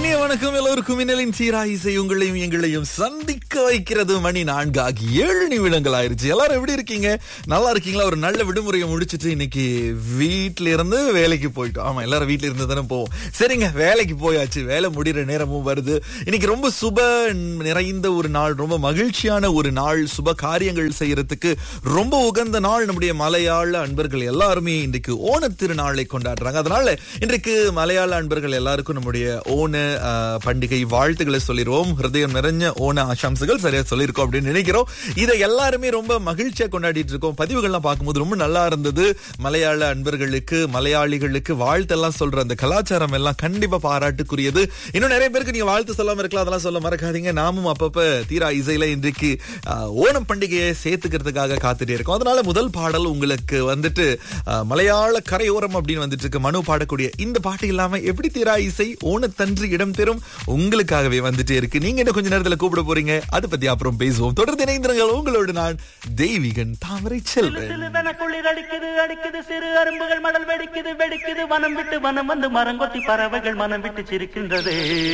இனிய வணக்கம் எல்லோருக்கும் மின்னலின் சீரா இசை உங்களையும் எங்களையும் சந்திக்க வைக்கிறது மணி நான்கு ஆகி ஏழு நிமிடங்கள் ஆயிருச்சு எல்லாரும் எப்படி இருக்கீங்க நல்லா இருக்கீங்களா ஒரு நல்ல விடுமுறையை முடிச்சிட்டு இன்னைக்கு வீட்ல இருந்து வேலைக்கு போயிட்டோம் ஆமா எல்லாரும் வீட்ல இருந்து தானே போவோம் சரிங்க வேலைக்கு போயாச்சு வேலை முடிகிற நேரமும் வருது இன்னைக்கு ரொம்ப சுப நிறைந்த ஒரு நாள் ரொம்ப மகிழ்ச்சியான ஒரு நாள் சுப காரியங்கள் செய்யறதுக்கு ரொம்ப உகந்த நாள் நம்முடைய மலையாள அன்பர்கள் எல்லாருமே இன்றைக்கு ஓண திருநாளை கொண்டாடுறாங்க அதனால இன்றைக்கு மலையாள அன்பர்கள் எல்லாருக்கும் நம்முடைய ஓண அஹ், பண்டிகை வாழ்த்துக்களை சொல்லிடுவோம் ஹிருதயம் நிறைஞ்ச ஓண ஆசாம்சங்கள் சரியா சொல்லியிருக்கோம் அப்படின்னு நினைக்கிறோம் இதை எல்லாருமே ரொம்ப மகிழ்ச்சியா கொண்டாடிட்டு இருக்கோம் பதிவுகள்லாம் பார்க்கும்போது ரொம்ப நல்லா இருந்தது மலையாள அன்பர்களுக்கு மலையாளிகளுக்கு வாழ்த்தெல்லாம் சொல்ற அந்த கலாச்சாரம் எல்லாம் கண்டிப்பா பாராட்டுக்குரியது இன்னும் நிறைய பேருக்கு நீங்க வாழ்த்து சொல்லாம இருக்கலாம் அதெல்லாம் சொல்ல மறக்காதீங்க நாமும் அப்பப்ப தீரா இசையில இன்றைக்கு அஹ், ஓணம் பண்டிகையை சேர்த்துக்கிறதுக்காக காத்துட்டே இருக்கோம் அதனால முதல் பாடல் உங்களுக்கு வந்துட்டு அஹ், மலையாள கரையோரம் அப்படின்னு வந்துட்டு இருக்கு மனு பாடக்கூடிய இந்த பாட்டு இல்லாம எப்படி தீரா இசை ஓணத்தன்று இடம் பெறும் உங்களுக்காகவே வந்துட்டே இருக்கு நீங்க என்ன கொஞ்ச நேரத்துல கூப்பிட போறீங்க அதை பத்தி அப்புறம் பேசுவோம் தொடர்ந்து இணைந்திருங்கள் உங்களோடு நான் தெய்வீகன் தாமரை செல்வன் சிலுவென குளிர் அடிக்குது அடிக்குது சிறு அரும்புகள் மடல் வெடிக்குது வெடிக்குது வனம் விட்டு வனம் வந்து மரங்கொத்தி பறவைகள் மனம் விட்டு சிரிக்கின்றது